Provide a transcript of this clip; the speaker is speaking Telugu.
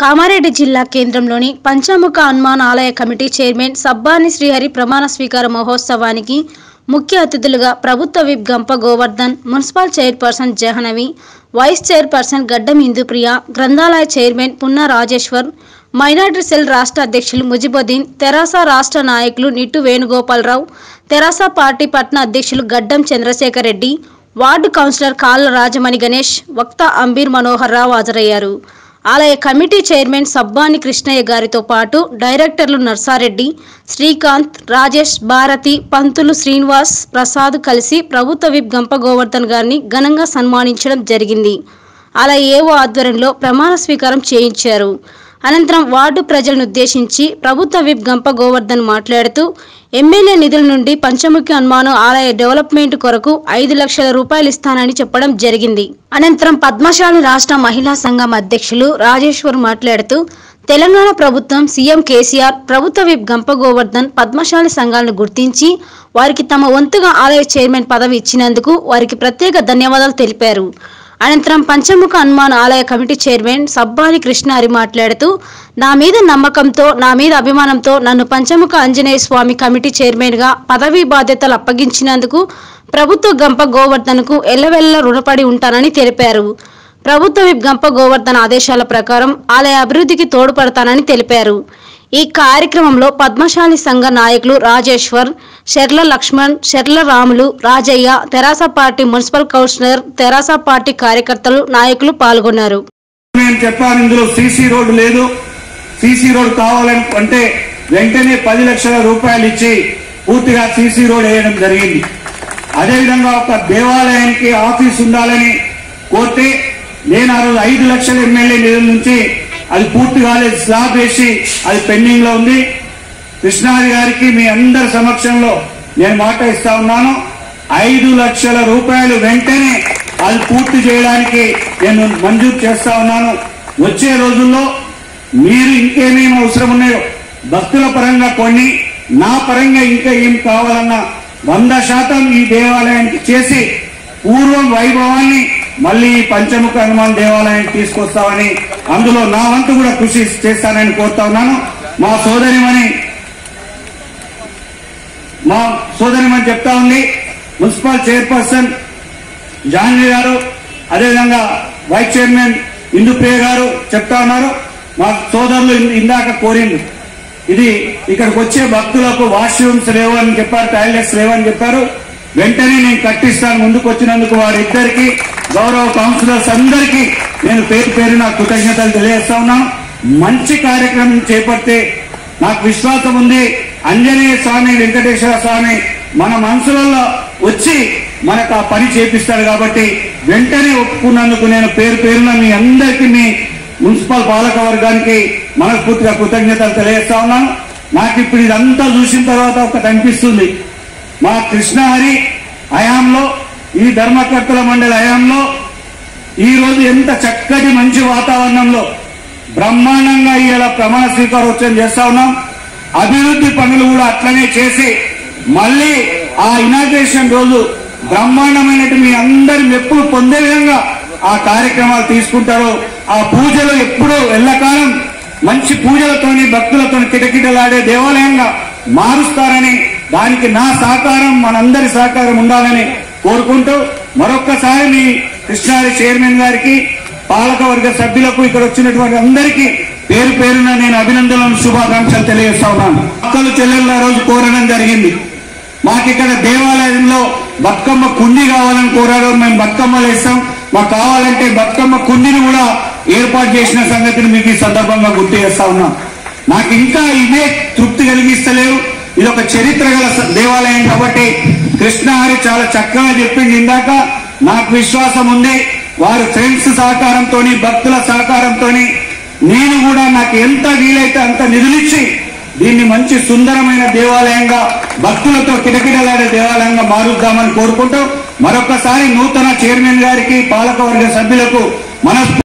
కామారెడ్డి జిల్లా కేంద్రంలోని పంచముఖ హనుమాన్ ఆలయ కమిటీ చైర్మన్ సబ్బాని శ్రీహరి ప్రమాణ స్వీకార మహోత్సవానికి ముఖ్య అతిథులుగా ప్రభుత్వ whip Gampa Govardhan municipal chairperson Jahnavi vice chairperson Gaddam Indupriya గ్రంథాలయ chairman Punna Rajeshwar minority cell రాష్ట్ర అధ్యక్షులు ముజిబుద్దీన్ తెరాస రాష్ట్ర నాయకులు నిట్టు వేణుగోపాలరావు తెరాస పార్టీ పట్న అధ్యక్షులు గడ్డం చంద్రశేఖర్ రెడ్డి వార్డు కౌన్సిలర్ కాళ్ళ రాజమణి గణేష్ వక్త అంబీర్ మనోహర్ రావు హాజరయ్యారు ఆలయ కమిటీ చైర్మన్ సబ్బాని కృష్ణయ్య గారితో పాటు డైరెక్టర్లు నర్సారెడ్డి శ్రీకాంత్ రాజేష్ భారతి పంతులు శ్రీనివాస్ ప్రసాద్ కలిసి ప్రభుత్వ విప్ గంప గోవర్ధన్ గారిని ఘనంగా సన్మానించడం జరిగింది ఆలయ ఏవో ఆధ్వర్యంలో ప్రమాణ స్వీకారం చేయించారు అనంతరం వార్డు ప్రజలను ఉద్దేశించి ప్రభుత్వ విప్ గంప గోవర్ధన్ మాట్లాడుతూ ఎమ్మెల్యే నిధుల నుండి పంచముఖి హనుమాను ఆలయ డెవలప్మెంట్ కొరకు ఐదు లక్షల రూపాయలు ఇస్తానని చెప్పడం జరిగింది అనంతరం పద్మశాలి రాష్ట్ర మహిళా సంఘం అధ్యక్షులు రాజేశ్వర్ మాట్లాడుతూ తెలంగాణ ప్రభుత్వం సీఎం కేసీఆర్ ప్రభుత్వ విప్ గంప గోవర్ధన్ పద్మశాలి సంఘాలను గుర్తించి వారికి తమ వంతుగా ఆలయ చైర్మన్ పదవి ఇచ్చినందుకు వారికి ప్రత్యేక ధన్యవాదాలు తెలిపారు అనంతరం పంచముఖ హనుమాన్ ఆలయ కమిటీ చైర్మన్ సబ్బాని కృష్ణారి మాట్లాడుతూ నా మీద నమ్మకంతో నా మీద అభిమానంతో నన్ను పంచముఖ ఆంజనేయ స్వామి కమిటీ చైర్మన్గా పదవీ బాధ్యతలు అప్పగించినందుకు ప్రభుత్వ గంప గోవర్ధన్కు ఎల్లవెల్ల రుణపడి ఉంటానని తెలిపారు ప్రభుత్వ విప్ గంప గోవర్ధన్ ఆదేశాల ప్రకారం ఆలయ అభివృద్ధికి తోడ్పడతానని తెలిపారు ఈ కార్యక్రమంలో పద్మశాలి సంఘ నాయకులు Rajeshwar Sherla Lakshman Sherla Ramulu Rajaiah TRS party municipal councillor TRS party కార్యకర్తలు నాయకులు పాల్గొన్నారు నేను చెప్పాను ఇందులో సీసీ రోడ్డు లేదు సీసీ రోడ్ కావాలని అంటే వెంటనే పది లక్షల రూపాయలు ఇచ్చి పూర్తిగా సీసీ రోడ్ వేయడం జరిగింది అదేవిధంగా ఒక దేవాలయానికి ఆఫీస్ ఉండాలని కోరితే నేను ఆ రోజు ఐదు లక్షల ఎమ్మెల్యే నిధుల నుంచి అది పూర్తి కాలేదు స్లాబ్ వేసి అది పెండింగ్ లో ఉంది కృష్ణాది గారికి మీ అందరి సమక్షంలో నేను మాట ఇస్తా ఉన్నాను ఐదు లక్షల రూపాయలు వెంటనే అది పూర్తి చేయడానికి నేను మంజూరు చేస్తా ఉన్నాను వచ్చే రోజుల్లో మీరు ఇంకేమేమి అవసరం ఉన్నాయో భక్తుల పరంగా కొన్ని నా పరంగా ఇంకా ఏం కావాలన్నా వంద శాతం ఈ దేవాలయానికి చేసి పూర్వం వైభవాన్ని మళ్ళీ ఈ పంచముఖ హనుమాన్ దేవాలయానికి తీసుకొస్తామని అందులో నా వంతు కూడా కృషి చేస్తానని కోరుతా ఉన్నాను మా సోదరిమణి మా సోదరిమని చెప్తా ఉంది మున్సిపల్ చైర్పర్సన్ జాన్వీ గారు అదేవిధంగా వైస్ చైర్మన్ ఇందుప్రియ గారు చెప్తా ఉన్నారు మా సోదరులు ఇం- ఇందాక కోరింది ఇది ఇక్కడికి వచ్చే భక్తులకు వాష్రూమ్స్ లేవు అని చెప్పారు టాయిలెట్స్ లేవు అని చెప్పారు వెంటనే నేను కట్టిస్తాను ముందుకు వచ్చినందుకు వారిద్దరికి గౌరవ కౌన్సిలర్స్ అందరికీ నేను పేరు పేరు నా కృతజ్ఞతలు తెలియజేస్తా ఉన్నాను మంచి కార్యక్రమం చేపడితే నాకు విశ్వాసం ఉంది అంజనేయ స్వామి వెంకటేశ్వర స్వామి మన మనసులలో వచ్చి మనకు ఆ పని చేపిస్తాడు కాబట్టి వెంటనే ఒప్పుకున్నందుకు నేను పేరు పేరున మీ అందరికీ మీ మున్సిపల్ పాలక వర్గానికి మనస్ఫూర్తిగా కృతజ్ఞతలు తెలియజేస్తా ఉన్నాను నాకు ఇప్పుడు ఇదంతా చూసిన తర్వాత ఒకటి అనిపిస్తుంది మా కృష్ణహరి హయాంలో ఈ ధర్మకర్తల మండలి హయాంలో ఈ రోజు ఎంత చక్కటి మంచి వాతావరణంలో బ్రహ్మాండంగా ఇలా ప్రమాణ స్వీకారోత్సవం చేస్తా ఉన్నాం అభివృద్ధి పనులు కూడా అట్లనే చేసి మళ్ళీ ఆ ఇనాగ్రేషన్ రోజు బ్రహ్మాండమైనట్టు మీ అందరి మెప్పులు పొందే విధంగా ఆ కార్యక్రమాలు తీసుకుంటారు ఆ పూజలు ఎప్పుడూ ఎల్లకాలం మంచి పూజలతోని భక్తులతోని కిటకిటలాడే దేవాలయంగా మారుస్తారని దానికి నా సహకారం మనందరి సహకారం ఉండాలని కోరుకుంటూ మరొక్కసారి మీ కృష్ణారి చైర్మన్ గారికి పాలకవర్గ సభ్యులకు ఇక్కడ వచ్చినటువంటి అందరికీ పేరు పేరున నేను అభినందనలు శుభాకాంక్షలు తెలియజేస్తా ఉన్నాను అక్కలు చెల్లెళ్ళ రోజు కోరడం జరిగింది మాకు ఇక్కడ దేవాలయంలో బతుకమ్మ కుండి కావాలని కోరారు మేము బతుకమ్మలు వేస్తాం మాకు కావాలంటే బతుకమ్మ కుండిని కూడా ఏర్పాటు చేసిన సంగతిని మీకు ఈ సందర్భంగా గుర్తు చేస్తా ఉన్నాం నాకు ఇంకా ఇవే తృప్తి కలిగిస్తలేవు ఇది ఒక చరిత్ర గల స- దేవాలయం కాబట్టి కృష్ణహరి చాలా చక్కగా చెప్పింది ఇందాక నాకు విశ్వాసం ఉంది వారు ఫ్రెండ్స్ సహకారంతో భక్తుల సహకారంతో నేను కూడా నాకు ఎంత వీలైతే అంత నిధులిచ్చి దీన్ని మంచి సుందరమైన దేవాలయంగా భక్తులతో కిటకిటలాడే దేవాలయంగా మారుద్దామని కోరుకుంటూ మరొకసారి నూతన చైర్మన్ గారికి పాలకవర్గ సభ్యులకు మనస్ఫూ